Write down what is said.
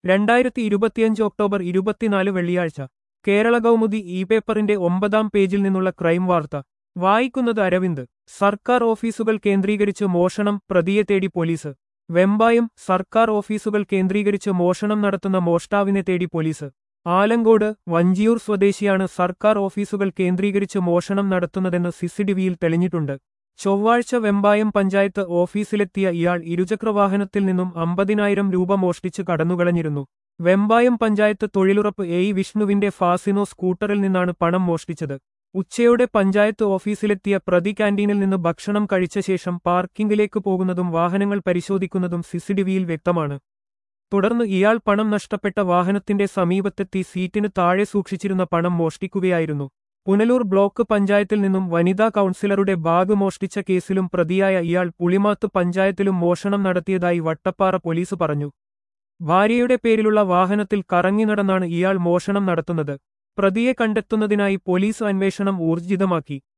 രണ്ടായിരത്തി ഇരുപത്തിയഞ്ച് ഒക്ടോബർ ഇരുപത്തിനാല് വെള്ളിയാഴ്ച കേരള കൗമുദി ഇ പേപ്പറിന്റെ ഒമ്പതാം പേജിൽ നിന്നുള്ള ക്രൈം വാർത്ത വായിക്കുന്നത് അരവിന്ദ് സർക്കാർ ഓഫീസുകൾ കേന്ദ്രീകരിച്ച് മോഷണം പ്രതിയെ തേടി പോലീസ് വെമ്പായം സർക്കാർ ഓഫീസുകൾ കേന്ദ്രീകരിച്ച് മോഷണം നടത്തുന്ന മോഷ്ടാവിനെ തേടി പോലീസ് ആലങ്കോട് വഞ്ചിയൂർ സ്വദേശിയാണ് സർക്കാർ ഓഫീസുകൾ കേന്ദ്രീകരിച്ച് മോഷണം നടത്തുന്നതെന്ന് സിസിഡിവിയിൽ തെളിഞ്ഞിട്ടുണ്ട് ചൊവ്വാഴ്ച വെമ്പായം പഞ്ചായത്ത് ഓഫീസിലെത്തിയ ഇയാൾ ഇരുചക്രവാഹനത്തിൽ നിന്നും അമ്പതിനായിരം രൂപ മോഷ്ടിച്ച് കടന്നുകളഞ്ഞിരുന്നു വെമ്പായം പഞ്ചായത്ത് തൊഴിലുറപ്പ് എ വിഷ്ണുവിന്റെ ഫാസിനോ സ്കൂട്ടറിൽ നിന്നാണ് പണം മോഷ്ടിച്ചത് ഉച്ചയോടെ പഞ്ചായത്ത് ഓഫീസിലെത്തിയ പ്രതി ക്യാന്റീനിൽ നിന്ന് ഭക്ഷണം കഴിച്ച ശേഷം പാർക്കിംഗിലേക്ക് പോകുന്നതും വാഹനങ്ങൾ പരിശോധിക്കുന്നതും സിസിഡിവിയിൽ വ്യക്തമാണ് തുടർന്ന് ഇയാൾ പണം നഷ്ടപ്പെട്ട വാഹനത്തിന്റെ സമീപത്തെത്തി സീറ്റിന് താഴെ സൂക്ഷിച്ചിരുന്ന പണം മോഷ്ടിക്കുകയായിരുന്നു പുനലൂർ ബ്ലോക്ക് പഞ്ചായത്തിൽ നിന്നും വനിതാ കൗൺസിലറുടെ ബാഗ് മോഷ്ടിച്ച കേസിലും പ്രതിയായ ഇയാൾ പുളിമാത്ത് പഞ്ചായത്തിലും മോഷണം നടത്തിയതായി വട്ടപ്പാറ പോലീസ് പറഞ്ഞു ഭാര്യയുടെ പേരിലുള്ള വാഹനത്തിൽ കറങ്ങി നടന്നാണ് ഇയാൾ മോഷണം നടത്തുന്നത് പ്രതിയെ കണ്ടെത്തുന്നതിനായി പോലീസ് അന്വേഷണം ഊർജിതമാക്കി